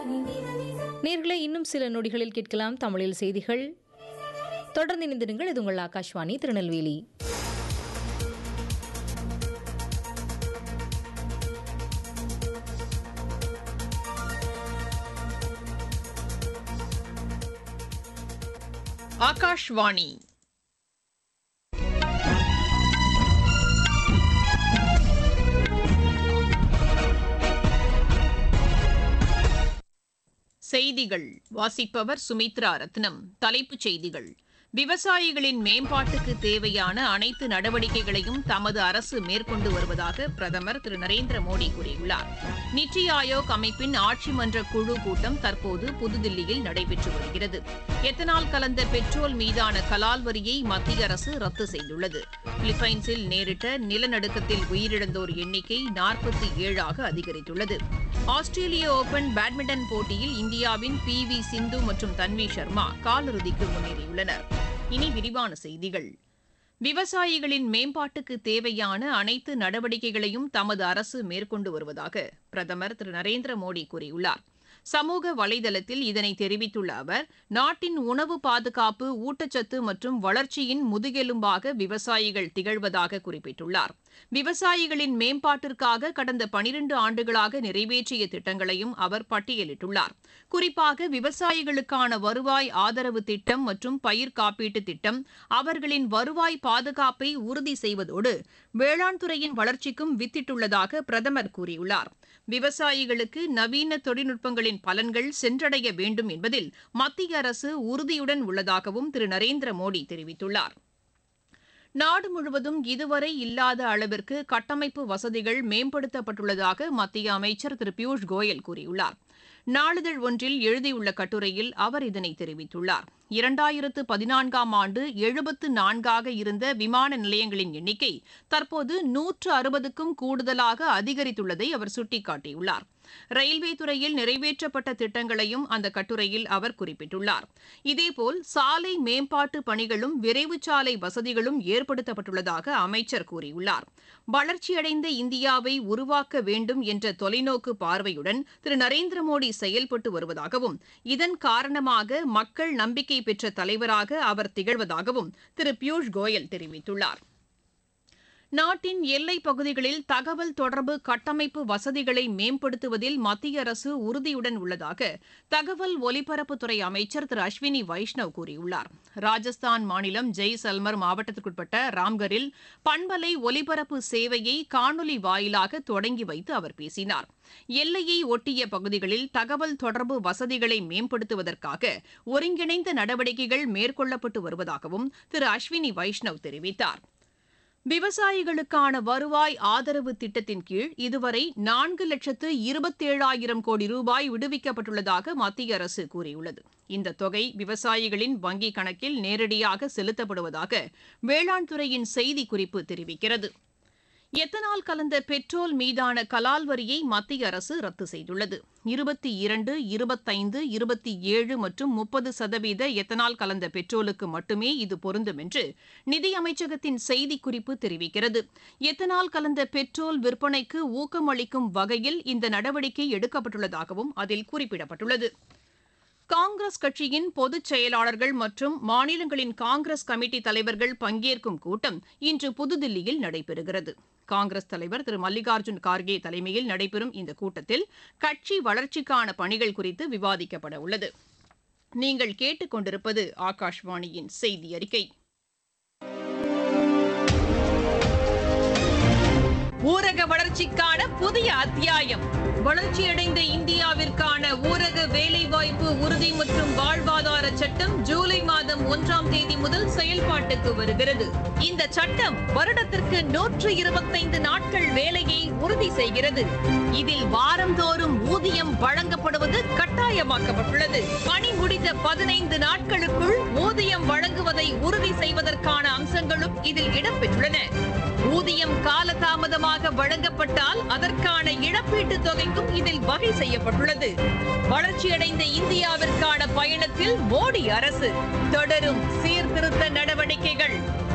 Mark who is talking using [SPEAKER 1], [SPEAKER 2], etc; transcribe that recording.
[SPEAKER 1] நேர்களை இன்னும் சில நொடிகளில் கேட்கலாம் தமிழில் செய்திகள் தொடர்ந்து இணைந்திருங்கள் இது உங்கள் ஆகாஷ்வாணி திருநெல்வேலி
[SPEAKER 2] ஆகாஷ்வாணி செய்திகள் வாசிப்பவர் சுமித்ரா ரத்னம் தலைப்புச் செய்திகள் விவசாயிகளின் மேம்பாட்டுக்கு தேவையான அனைத்து நடவடிக்கைகளையும் தமது அரசு மேற்கொண்டு வருவதாக பிரதமர் திரு நரேந்திர மோடி கூறியுள்ளார் நித்தி ஆயோக் அமைப்பின் ஆட்சி மன்ற குழு கூட்டம் தற்போது புதுதில்லியில் நடைபெற்று வருகிறது எத்தனால் கலந்த பெட்ரோல் மீதான கலால் வரியை மத்திய அரசு ரத்து செய்துள்ளது பிலிப்பைன்ஸில் நேரிட்ட நிலநடுக்கத்தில் உயிரிழந்தோர் எண்ணிக்கை நாற்பத்தி ஏழாக அதிகரித்துள்ளது ஆஸ்திரேலிய ஓபன் பேட்மிண்டன் போட்டியில் இந்தியாவின் பி வி சிந்து மற்றும் தன்வி சர்மா காலிறுதிக்கு முன்னேறியுள்ளனர் இனி விரிவான செய்திகள் விவசாயிகளின் மேம்பாட்டுக்கு தேவையான அனைத்து நடவடிக்கைகளையும் தமது அரசு மேற்கொண்டு வருவதாக பிரதமர் திரு நரேந்திர மோடி கூறியுள்ளார் சமூக வலைதளத்தில் இதனை தெரிவித்துள்ள அவர் நாட்டின் உணவு பாதுகாப்பு ஊட்டச்சத்து மற்றும் வளர்ச்சியின் முதுகெலும்பாக விவசாயிகள் திகழ்வதாக குறிப்பிட்டுள்ளார் விவசாயிகளின் மேம்பாட்டிற்காக கடந்த பனிரண்டு ஆண்டுகளாக நிறைவேற்றிய திட்டங்களையும் அவர் பட்டியலிட்டுள்ளார் குறிப்பாக விவசாயிகளுக்கான வருவாய் ஆதரவு திட்டம் மற்றும் பயிர் காப்பீட்டு திட்டம் அவர்களின் வருவாய் பாதுகாப்பை உறுதி செய்வதோடு வேளாண் துறையின் வளர்ச்சிக்கும் வித்திட்டுள்ளதாக பிரதமர் கூறியுள்ளார் விவசாயிகளுக்கு நவீன தொழில்நுட்பங்களின் பலன்கள் சென்றடைய வேண்டும் என்பதில் மத்திய அரசு உறுதியுடன் உள்ளதாகவும் திரு நரேந்திர மோடி தெரிவித்துள்ளார் நாடு முழுவதும் இதுவரை இல்லாத அளவிற்கு கட்டமைப்பு வசதிகள் மேம்படுத்தப்பட்டுள்ளதாக மத்திய அமைச்சர் திரு பியூஷ் கோயல் கூறியுள்ளார் நாளிதழ் ஒன்றில் எழுதியுள்ள கட்டுரையில் அவர் இதனை தெரிவித்துள்ளார் இரண்டாயிரத்து பதினான்காம் ஆண்டு எழுபத்து நான்காக இருந்த விமான நிலையங்களின் எண்ணிக்கை தற்போது நூற்று அறுபதுக்கும் கூடுதலாக அதிகரித்துள்ளதை அவர் சுட்டிக்காட்டியுள்ளார் ரயில்வே துறையில் நிறைவேற்றப்பட்ட திட்டங்களையும் அந்த கட்டுரையில் அவர் குறிப்பிட்டுள்ளார் இதேபோல் சாலை மேம்பாட்டு பணிகளும் விரைவு சாலை வசதிகளும் ஏற்படுத்தப்பட்டுள்ளதாக அமைச்சர் கூறியுள்ளார் வளர்ச்சியடைந்த இந்தியாவை உருவாக்க வேண்டும் என்ற தொலைநோக்கு பார்வையுடன் திரு நரேந்திர மோடி செயல்பட்டு வருவதாகவும் இதன் காரணமாக மக்கள் நம்பிக்கை பெற்ற தலைவராக அவர் திகழ்வதாகவும் திரு பியூஷ் கோயல் தெரிவித்துள்ளார் நாட்டின் எல்லைப் பகுதிகளில் தகவல் தொடர்பு கட்டமைப்பு வசதிகளை மேம்படுத்துவதில் மத்திய அரசு உறுதியுடன் உள்ளதாக தகவல் ஒலிபரப்புத்துறை அமைச்சர் திரு அஸ்வினி வைஷ்ணவ் கூறியுள்ளார் ராஜஸ்தான் மாநிலம் ஜெய்சல்மர் மாவட்டத்திற்குட்பட்ட ராம்கரில் பண்பலை ஒலிபரப்பு சேவையை காணொலி வாயிலாக தொடங்கி வைத்து அவர் பேசினார் எல்லையை ஒட்டிய பகுதிகளில் தகவல் தொடர்பு வசதிகளை மேம்படுத்துவதற்காக ஒருங்கிணைந்த நடவடிக்கைகள் மேற்கொள்ளப்பட்டு வருவதாகவும் திரு அஸ்வினி வைஷ்ணவ் தெரிவித்தார் விவசாயிகளுக்கான வருவாய் ஆதரவு திட்டத்தின் கீழ் இதுவரை நான்கு லட்சத்து இருபத்தேழாயிரம் கோடி ரூபாய் விடுவிக்கப்பட்டுள்ளதாக மத்திய அரசு கூறியுள்ளது இந்த தொகை விவசாயிகளின் வங்கிக் கணக்கில் நேரடியாக செலுத்தப்படுவதாக வேளாண் துறையின் செய்திக்குறிப்பு தெரிவிக்கிறது எத்தனால் கலந்த பெட்ரோல் மீதான கலால் வரியை மத்திய அரசு ரத்து செய்துள்ளது இருபத்தி இரண்டு இருபத்தைந்து இருபத்தி ஏழு மற்றும் முப்பது சதவீத எத்தனால் கலந்த பெட்ரோலுக்கு மட்டுமே இது பொருந்தும் என்று நிதியமைச்சகத்தின் செய்திக்குறிப்பு தெரிவிக்கிறது எத்தனால் கலந்த பெட்ரோல் விற்பனைக்கு ஊக்கமளிக்கும் வகையில் இந்த நடவடிக்கை எடுக்கப்பட்டுள்ளதாகவும் அதில் குறிப்பிடப்பட்டுள்ளது காங்கிரஸ் கட்சியின் பொதுச் செயலாளர்கள் மற்றும் மாநிலங்களின் காங்கிரஸ் கமிட்டி தலைவர்கள் பங்கேற்கும் கூட்டம் இன்று புதுதில்லியில் நடைபெறுகிறது காங்கிரஸ் தலைவர் திரு மல்லிகார்ஜுன் கார்கே தலைமையில் நடைபெறும் இந்த கூட்டத்தில் கட்சி வளர்ச்சிக்கான பணிகள் குறித்து விவாதிக்கப்பட உள்ளது நீங்கள் கேட்டுக்கொண்டிருப்பது ஆகாஷ்வாணியின் செய்தி அறிக்கை ஊரக வளர்ச்சிக்கான புதிய அத்தியாயம் வளர்ச்சியடைந்த இந்தியாவிற்கான ஊரக வேலைவாய்ப்பு உறுதி மற்றும் வாழ்வாதார சட்டம் ஜூலை மாதம் ஒன்றாம் தேதி முதல் செயல்பாட்டுக்கு வருகிறது இந்த சட்டம் வருடத்திற்கு நூற்று இருபத்தைந்து நாட்கள் வேலையை உறுதி செய்கிறது இதில் வாரந்தோறும் ஊதியம் வழங்கப்படுவது கட்டாயமாக்கப்பட்டுள்ளது பணி முடிந்த பதினைந்து நாட்களுக்குள் ஊதியம் வழங்குவதை உறுதி செய்வதற்கான அம்சங்களும் இதில் இடம்பெற்றுள்ளன ஊதியம் காலதாமதமாக வழங்கப்பட்டால் அதற்கான இழப்பீட்டு தொகைக்கும் இதில் வகை செய்யப்பட்டுள்ளது வளர்ச்சியடைந்த இந்தியாவிற்கான பயணத்தில் மோடி அரசு தொடரும் சீர்திருத்த நடவடிக்கைகள்